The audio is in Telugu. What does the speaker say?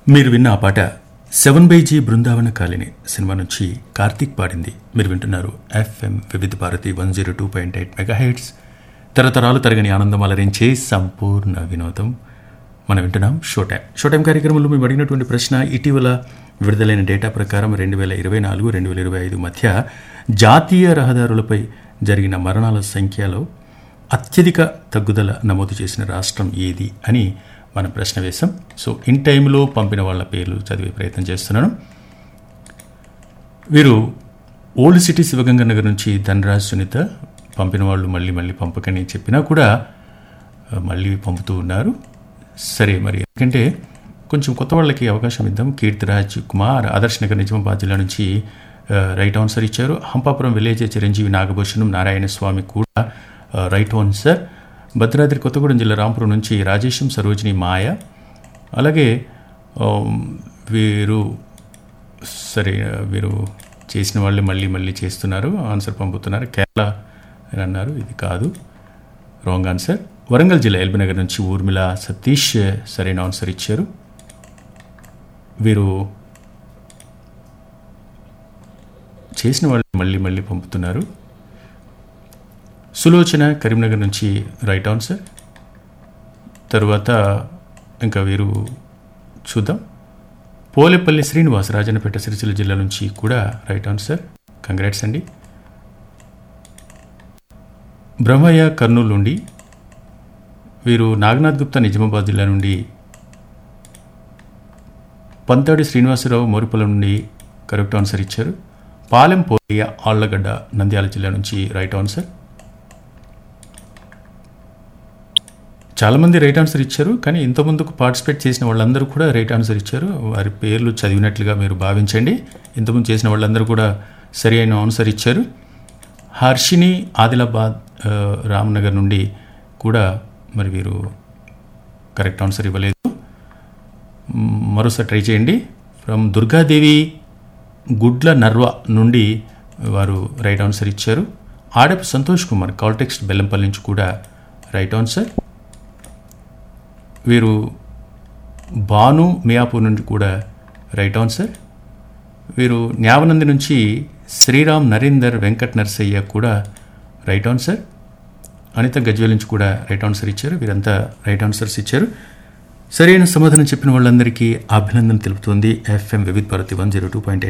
మీరు విన్న ఆ పాట seven by G Brindavana colony సినిమా నుంచి కార్తీక్ పాడింది మీరు వింటున్నారు FM Vividh Bharati one zero two point eight mega hits తరతరాలు తరగని ఆనందం అలరించే సంపూర్ణ వినోదం మనం వింటున్నాం షో టైం షో టైం కార్యక్రమంలో మేము అడిగినటువంటి ప్రశ్న ఇటీవల విడుదలైన డేటా ప్రకారం రెండు వేల ఇరవై నాలుగు రెండు వేల ఇరవై ఐదు మధ్య జాతీయ రహదారులపై జరిగిన మరణాల సంఖ్యలో అత్యధిక తగ్గుదల నమోదు చేసిన రాష్ట్రం ఏది అని మనం ప్రశ్న వేశాం సో ఇన్ టైంలో పంపిన వాళ్ళ పేర్లు చదివే ప్రయత్నం చేస్తున్నాను వీరు ఓల్డ్ సిటీ శివగంగ నగర్ నుంచి ధనరాజ్ సునీత పంపిన వాళ్ళు మళ్ళీ మళ్ళీ పంపకని చెప్పినా కూడా ఆ, మళ్ళీ పంపుతూ ఉన్నారు సరే మరి ఎందుకంటే కొంచెం కొత్త వాళ్ళకి అవకాశం ఇద్దాం కీర్తిరాజ్ కుమార్ ఆదర్శ్ నగర్ నిజామాబాద్ జిల్లా నుంచి ఆ, రైట్ ఆన్సర్ ఇచ్చారు హంపాపురం విలేజ్ చిరంజీవి నాగభూషణం నారాయణ స్వామి కూడా ఆ, రైట్ ఆన్సర్ భద్రాద్రి కొత్తగూడెం జిల్లా రాంపురం నుంచి రాజేశం సరోజిని మాయ అలాగే ఆ, వీరు సరే వీరు చేసిన వాళ్ళు మళ్ళీ మళ్ళీ చేస్తున్నారు ఆన్సర్ పంపుతున్నారు కేరళ అని అన్నారు ఇది కాదు రాంగ్ ఆన్సర్ వరంగల్ జిల్లా ఎల్బీనగర్ నుంచి ఊర్మిళ సతీష్ సరైన ఆన్సర్ ఇచ్చారు వీరు చేసిన వాళ్ళు మళ్ళీ మళ్ళీ పంపుతున్నారు సులోచన కరీంనగర్ నుంచి రైట్ ఆన్సర్ తరువాత ఇంకా వీరు చూద్దాం పోలేపల్లి శ్రీనివాస్ రాజన్నపేట సిరిసిల్ల జిల్లా నుంచి కూడా రైట్ ఆన్సర్ కంగ్రాట్స్ అండి బ్రహ్మయ్య కర్నూలు నుండి వీరు నాగనాథ్ గుప్తా నిజామాబాద్ జిల్లా నుండి పంతాడి శ్రీనివాసరావు మోరిపల్లి నుండి కరెక్ట్ ఆన్సర్ ఇచ్చారు పాలెం పోలియ ఆళ్లగడ్డ నంద్యాల జిల్లా నుంచి రైట్ ఆన్సర్ చాలామంది రైట్ ఆన్సర్ ఇచ్చారు కానీ ఇంతకుముందుకు పార్టిసిపేట్ చేసిన వాళ్ళందరూ కూడా రైట్ ఆన్సర్ ఇచ్చారు వారి పేర్లు చదివినట్లుగా మీరు భావించండి ఇంతకుముందు చేసిన వాళ్ళందరూ కూడా సరి అయిన ఆన్సర్ ఇచ్చారు హర్షిని ఆదిలాబాద్ ఆ, రామ్నగర్ నుండి కూడా మరి వీరు కరెక్ట్ ఆన్సర్ ఇవ్వలేదు మ్, మరోసారి ట్రై చేయండి ఫ్రమ్ దుర్గాదేవి గుడ్ల నర్వ నుండి వారు రైట్ ఆన్సర్ ఇచ్చారు ఆడపు సంతోష్ కుమార్ కాల్టెక్స్ట్ బెల్లంపల్లి నుంచి కూడా రైట్ ఆన్సర్ వీరు భాను మియాపూర్ నుండి కూడా రైట్ ఆన్సర్ వీరు న్యావనంది నుంచి శ్రీరామ్ నరేందర్ వెంకట్ నర్సయ్య కూడా రైట్ ఆన్సర్ అనిత గజ్వేల్ నుంచి కూడా రైట్ ఆన్సర్ ఇచ్చారు వీరంతా రైట్ ఆన్సర్స్ ఇచ్చారు సరైన సమాధానం చెప్పిన వాళ్ళందరికీ అభినందన తెలుపుతోంది FM Vividh Bharati one zero two point